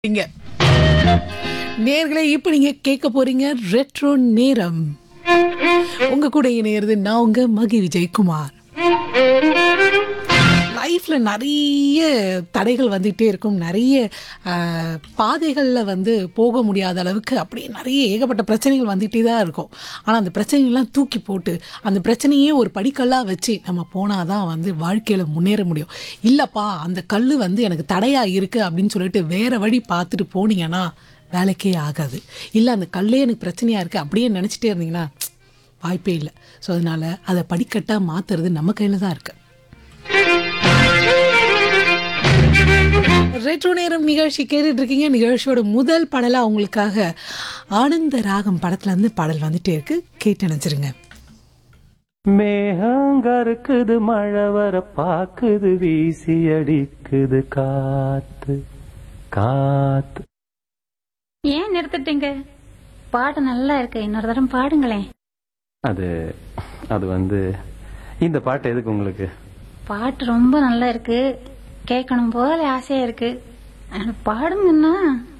நீங்க நேர்களே இப்போ நீங்க கேட்க போறீங்க ரெட்ரோ நேரம் உங்க கூட இணையிறது நான் உங்க மகி விஜயகுமார் லைஃப்ல நிறைய தடைகள் வந்துகிட்டே இருக்கும் நிறைய ஆஹ், பாதைகளில் வந்து போக முடியாத அளவுக்கு அப்படியே நிறைய ஏகப்பட்ட பிரச்சனைகள் வந்துகிட்டே தான் இருக்கும் ஆனால் அந்த பிரச்சனைகள்லாம் தூக்கி போட்டு அந்த பிரச்சனையே ஒரு படிக்கல்லாக வச்சு நம்ம போனால் தான் வந்து வாழ்க்கையில் முன்னேற முடியும் இல்லைப்பா அந்த கல் வந்து எனக்கு தடையாக இருக்குது அப்படின்னு சொல்லிட்டு வேற வழி பார்த்துட்டு போனீங்கன்னா வேலைக்கே ஆகாது இல்லை அந்த கல்லே எனக்கு பிரச்சனையாக இருக்குது அப்படியே நினச்சிட்டே இருந்தீங்கன்னா வாய்ப்பே இல்லை ஸோ அதனால் அதை படிக்கட்டாக மாற்றுறது நம்ம கையில் தான் இருக்குது ரெட்ரோ நேரம் நிகழ்ச்சி கேட்டுட்டு இருக்கீங்க நிகழ்ச்சியோட முதல் பாடலா உங்களுக்காக ஆனந்த ராகம் படத்துல இருந்து பாடல் வந்துட்டே இருக்கு கேட்டு நினைச்சிருங்க மேகங்கருக்குது மழை வர பாக்குது வீசி அடிக்குது காத்து காத்து ஏன் நிறுத்திட்டீங்க பாட்டு நல்லா இருக்கு இன்னொரு தரம் பாடுங்களேன் அது அது வந்து இந்த பாட்டு எதுக்கு உங்களுக்கு பாட்டு ரொம்ப நல்லா இருக்கு கேட்கணும் போல ஆசையா இருக்கு ஆனா பாடுங்கன்னா